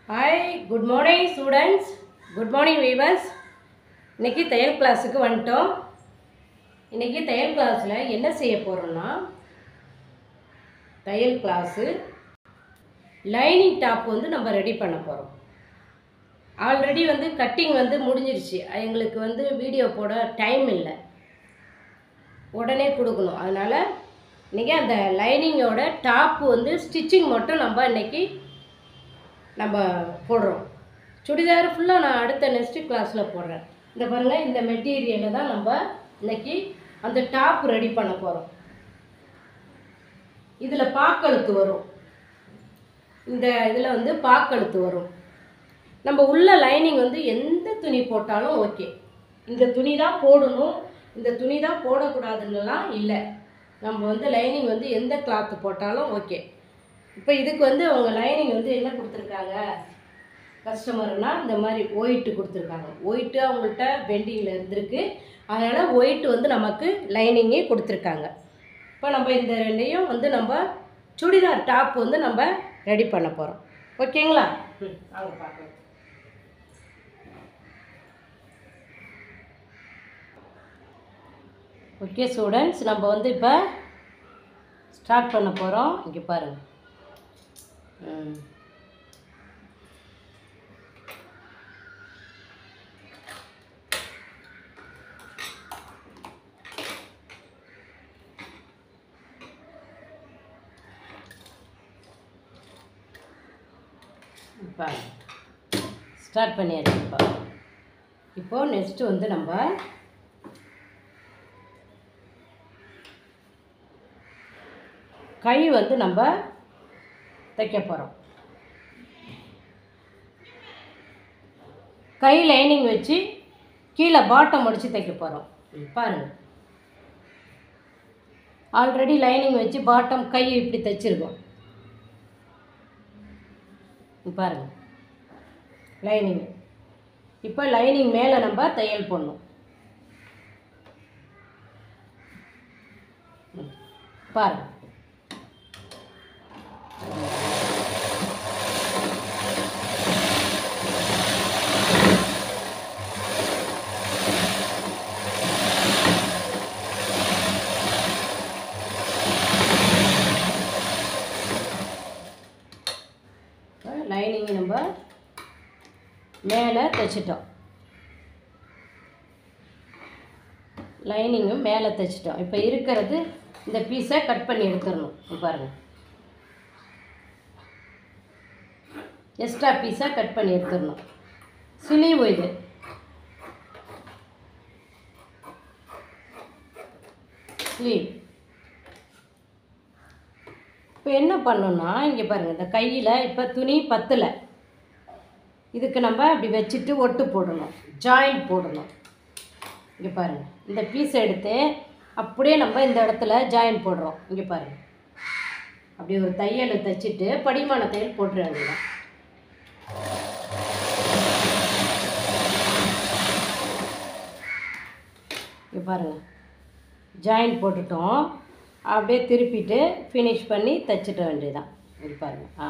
Hi good morning students good morning viewers இன்னைக்கு தையல் கிளாஸுக்கு வந்துட்டோம் இன்னைக்கு தையல் கிளாஸில் என்ன செய்ய போகிறோம்னா தையல் கிளாஸு லைனிங் டாப் வந்து நம்ம ரெடி பண்ண போகிறோம் ஆல்ரெடி வந்து கட்டிங் வந்து முடிஞ்சிருச்சு எங்களுக்கு வந்து வீடியோ போட டைம் இல்லை உடனே கொடுக்கணும் அதனால் இன்றைக்கி அந்த லைனிங்கோட டாப்பு வந்து ஸ்டிச்சிங் மட்டும் நம்ம இன்னைக்கு நம்ம போடுறோம் சுடிதார் ஃபுல்லாக நான் அடுத்த நெக்ஸ்ட் கிளாஸில் போடுறேன் இந்த பாருங்கள் இந்த மெட்டீரியலை தான் நம்ம இன்னைக்கு அந்த டாப் ரெடி பண்ண போகிறோம் இதில் பாக்கழுத்து வரும் இந்த இதில் வந்து பாக்கழுத்து வரும் நம்ம உள்ள லைனிங் வந்து எந்த துணி போட்டாலும் ஓகே இந்த துணி தான் போடணும் இந்த துணி தான் போடக்கூடாதுன்னெலாம் இல்லை நம்ம வந்து லைனிங் வந்து எந்த கிளாத்து போட்டாலும் ஓகே இப்போ இதுக்கு வந்து அவங்க லைனிங் வந்து என்ன கொடுத்துருக்காங்க கஸ்டமர்னா இந்த மாதிரி ஒயிட்டு கொடுத்துருக்காங்க ஒயிட்டு அவங்கள்ட்ட பெண்டிங்கில் இருந்திருக்கு அதனால் ஒயிட்டு வந்து நமக்கு லைனிங்கே கொடுத்துருக்காங்க இப்போ நம்ம இந்த ரெண்டையும் வந்து நம்ம சுடிதார் டாப் வந்து நம்ம ரெடி பண்ண போகிறோம் ஓகேங்களா ம் வாங்க பார்க்கலாம் ஓகே ஸ்டூடெண்ட்ஸ் நம்ம வந்து இப்போ ஸ்டார்ட் பண்ண போகிறோம் இங்கே பாருங்கள் ம் இப்போ ஸ்டார்ட் பண்ணியாச்சு இப்போ இப்போது நெக்ஸ்ட்டு வந்து நம்ம கை வந்து நம்ம தைக்க போகிறோம் கை லைனிங் வச்சு கீழே பாட்டம் முடிச்சு தைக்க போகிறோம் பாருங்கள் ஆல்ரெடி லைனிங் வச்சு பாட்டம் கை இப்படி தைச்சிருக்கோம் பாருங்கள் லைனிங் இப்போ லைனிங் மேலே நம்ம தையல் போடணும் ம். பாருங்க லைனிங் நம்ம மேலே தைச்சிட்டோம் லைனிங்கும் மேலே தைச்சிட்டோம் இப்போ இருக்கிறது இந்த பீஸை கட் பண்ணி எடுத்துடணும் இங்க பாருங்க எக்ஸ்ட்ரா பீஸாக கட் பண்ணி எடுத்துடணும் ஸ்லீவ் இது ஸ்லீவ் இப்போ என்ன பண்ணணும்னா இங்கே பாருங்கள் இந்த கையில் இப்போ துணி பத்தலை இதுக்கு நம்ம இப்படி வச்சுட்டு ஒட்டு போடணும் ஜாயிண்ட் போடணும் இங்கே பாருங்கள் இந்த பீஸை எடுத்து அப்படியே நம்ம இந்த இடத்துல ஜாயின் போடுறோம் இங்கே பாருங்கள் அப்படி ஒரு தையல் தைச்சிட்டு படிமான தையல் போட்டுற வேண்டியதான் இங்கே பாருங்கள் ஜாயின் போட்டுட்டோம் அப்படியே திருப்பிட்டு ஃபினிஷ் பண்ணி தைச்சிட்ட வேண்டியதான் இது பாருங்கள் ஆ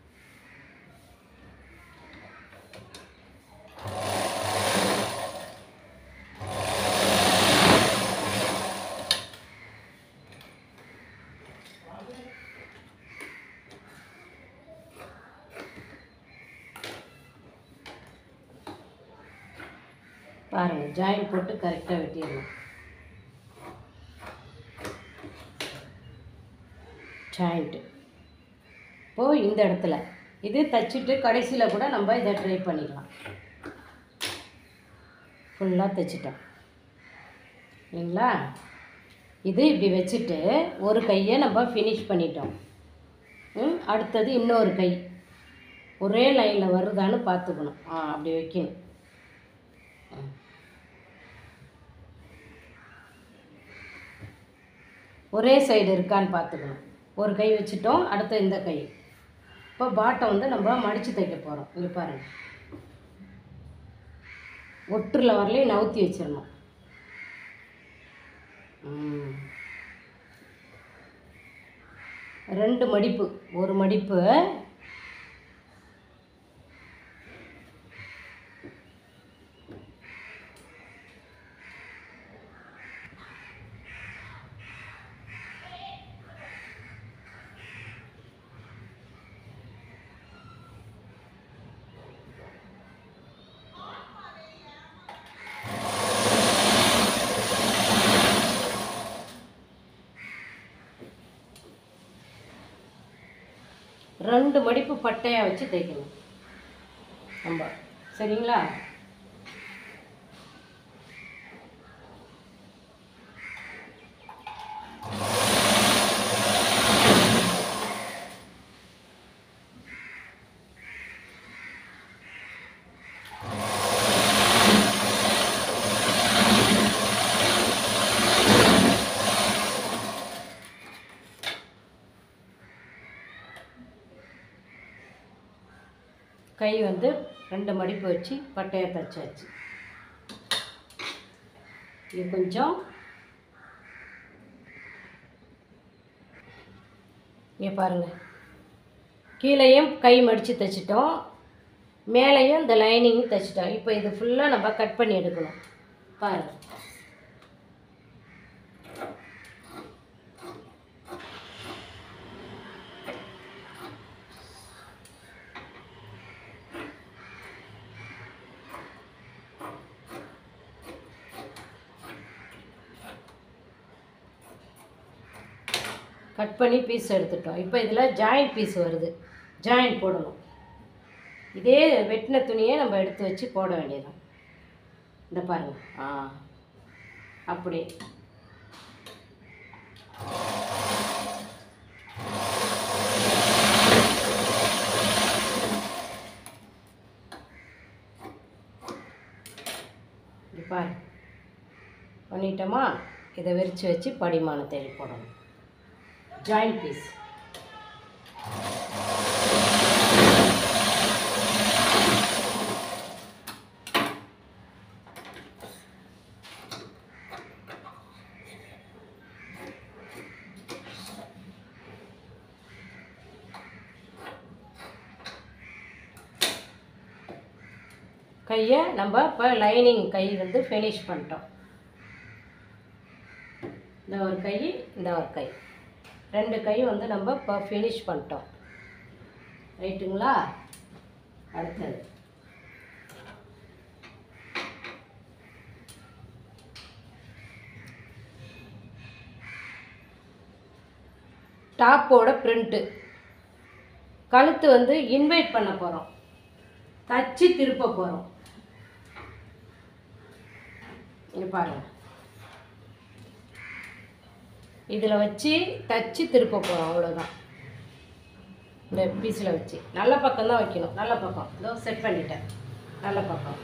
பாருங்கள் ஜாயின் போட்டு கரெக்டாக வெட்டிடணும் ஜாயிண்ட்டு இப்போது இந்த இடத்துல இது தைச்சிட்டு கடைசியில் கூட நம்ம இதை ட்ரை பண்ணிடலாம் ஃபுல்லாக தைச்சிட்டோம் இல்லைங்களா இது இப்படி வச்சுட்டு ஒரு கையை நம்ம ஃபினிஷ் பண்ணிட்டோம் ம், அடுத்தது இன்னொரு கை ஒரே லைனில் வருதான்னு பார்த்துக்கணும் ஆ அப்படி வைக்கணும் ம். ஒரே சைடு இருக்கான்னு பார்த்துக்கணும் ஒரு கை வச்சுட்டோம் அடுத்த இந்த கை இப்போ பாட்டம் வந்து நம்ம மடித்து தைக்க போகிறோம் இங்கே பாருங்கள் ஒட்டுல வரலையும் நவுத்தி வச்சிடணும் ம். ரெண்டு மடிப்பு ஒரு மடிப்பு ரெண்டு மடிப்பு பட்டையாக வச்சு தைக்கணும் நம்ம சரிங்களா கை வந்து ரெண்டு மடிப்பு வச்சு பட்டையாக தைச்சாச்சு இது கொஞ்சம் இங்கே பாருங்கள் கீழேயும் கை மடித்து தைச்சிட்டோம் மேலேயும் இந்த லைனிங் தைச்சிட்டோம் இப்போ இது ஃபுல்லாக நம்ம கட் பண்ணி எடுக்கணும் பாருங்கள் கட் பண்ணி பீஸ் எடுத்துட்டோம் இப்போ இதில் ஜாயிண்ட் பீஸ் வருது ஜாயிண்ட் போடணும் இதே வெட்டின துணியை நம்ம எடுத்து வச்சு போட வேண்டியதுதான் இந்த பாருங்க ஆ அப்படி இது பாரு பண்ணிட்டோமா இதை விரித்து வச்சு படிமான தேடி போடணும் ஜாயிண்ட் பீஸ் கையை நம்ம இப்போ லைனிங் கை வந்து ஃபினிஷ் பண்ணிட்டோம் இந்த ஒரு கை இந்த ஒரு கை ரெண்டு கை வந்து நம்ம இப்போ ஃபினிஷ் பண்ணிட்டோம் ரைட்டுங்களா அடுத்தது டாப்போட பிரிண்ட்டு கழுத்து வந்து இன்வைட் பண்ண போகிறோம் தச்சு திருப்ப போகிறோம் இங்கே பாருங்க இதில் வச்சு தச்சு திருப்ப போகிறோம் அவ்வளோதான் இந்த பீஸில் வச்சு நல்ல பக்கம் தான் வைக்கணும் நல்ல பக்கம் இதோ செட் பண்ணிட்டேன் நல்ல பக்கம்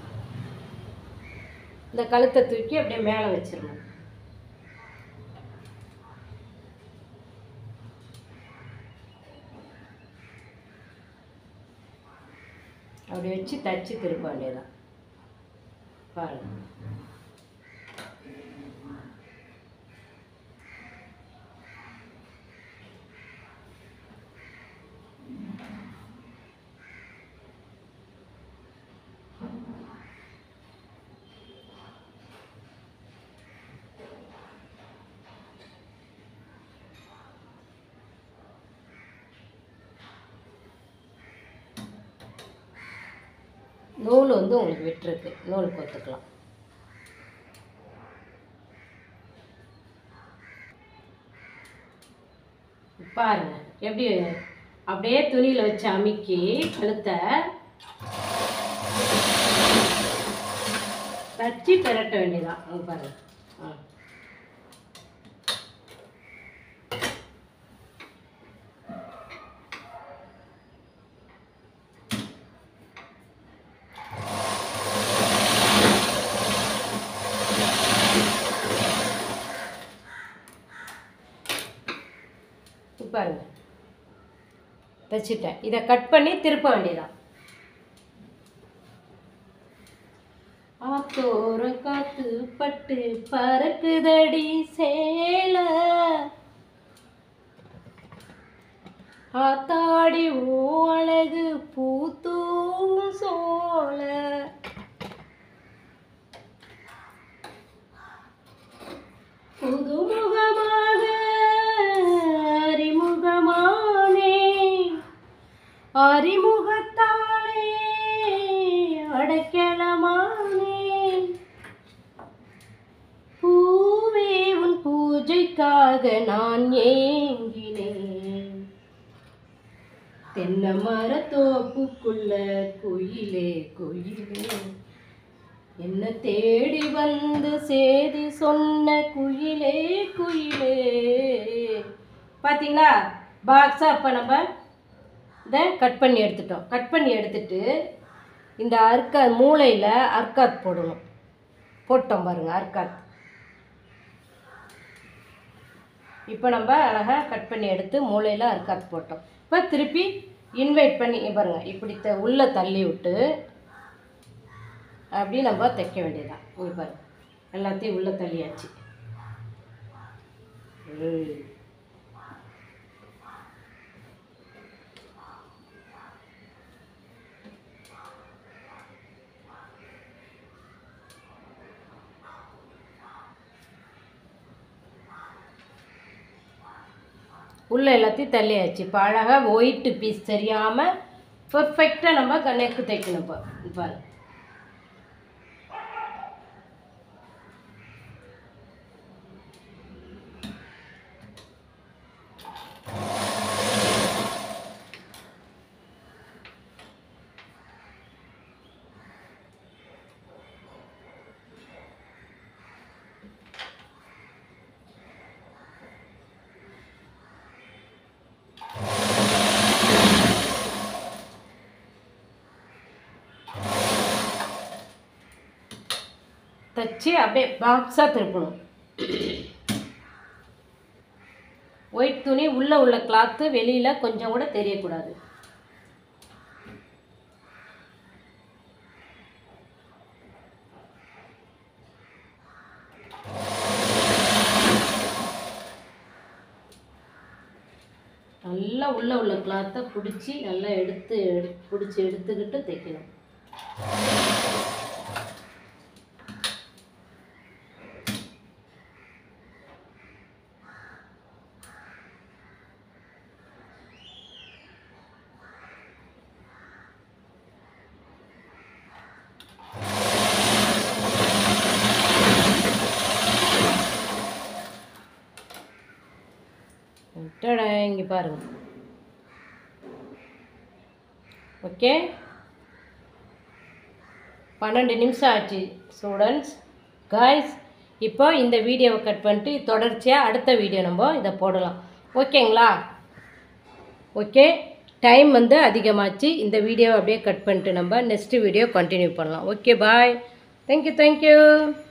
இந்த கழுத்தை தூக்கி அப்படியே மேலே வச்சிடணும் அப்படி வச்சு தச்சு திருப்ப வேண்டியதான் பாருங்க நூல் வந்து உங்களுக்கு விட்டுருக்கு நூல் கொத்துக்கலாம் பாருங்க எப்படி அப்படியே துணியில் வச்சு அமுக்கி கழுத்தை தச்சு திரட்ட வேண்டியதான் அங்க பாருங்க ஆ இப்ப பாருங்க தைச்சிட்டேன் இதை கட் பண்ணி திருப்ப வேண்டியதான் ஆத்தோர காத்து பட்டு பறக்குதடி சேல ஆத்தாடி ஓ அழகு பூத்தூங்கும் சோல புதுமுகமாக அறிமுகமானே அறிமுகத்தாலே அடைக்கலமானே பூவே உன் பூஜைக்காக நான் ஏங்கினேன் தென்னை மர தோப்புக்குள்ள குயிலே குயிலே என்ன தேடி வந்து சேதி சொன்ன குயிலே குயிலே பார்த்தீங்களா பாக்ஸை அப்போ நம்ம இதை கட் பண்ணி எடுத்துட்டோம் கட் பண்ணி எடுத்துட்டு இந்த அர்க்கா மூளையில் அர்க்காத் போடணும் போட்டோம் பாருங்கள் அர்க்காத் இப்போ நம்ம அழகாக கட் பண்ணி எடுத்து மூளையில் அர்க்காத் போட்டோம் இப்போ திருப்பி இன்வைட் பண்ணி இங்க பாருங்க இப்படி த உள்ளே தள்ளி விட்டு அப்படி நம்ம தைக்க வேண்டியதான் இங்கே பாருங்க எல்லாத்தையும் உள்ளே தள்ளியாச்சு ஏய். உள்ள எல்லாத்தையும் தள்ளியாச்சு இப்போ அழகாக ஒயிட்டு பீஸ் தெரியாமல் பர்ஃபெக்டாக நம்ம நெக்கு தைக்கணும் இப்போ பாரு தச்சு அப்படியே பாக்ஸாக திருப்பணும் ஒயிட் துணி உள்ளே உள்ள கிளாத்து வெளியில் கொஞ்சம் கூட தெரியக்கூடாது நல்லா உள்ளே உள்ள கிளாத்தை பிடிச்சி நல்லா எடுத்து எடு பிடிச்சி எடுத்துக்கிட்டு தைக்கணும் டடா இங்கே பாருங்க ஓகே பன்னெண்டு நிமிஷம் ஆச்சு ஸ்டூடெண்ட்ஸ் காய்ஸ் இப்போ இந்த வீடியோவை கட் பண்ணிட்டு தொடர்ச்சியாக அடுத்த வீடியோ நம்ம இதை போடலாம் ஓகேங்களா ஓகே டைம் வந்து அதிகமாச்சு இந்த வீடியோவை அப்படியே கட் பண்ணிட்டு நம்ம நெக்ஸ்ட் வீடியோ கண்டினியூ பண்ணலாம் ஓகே பாய் தேங்க்யூ தேங்க்யூ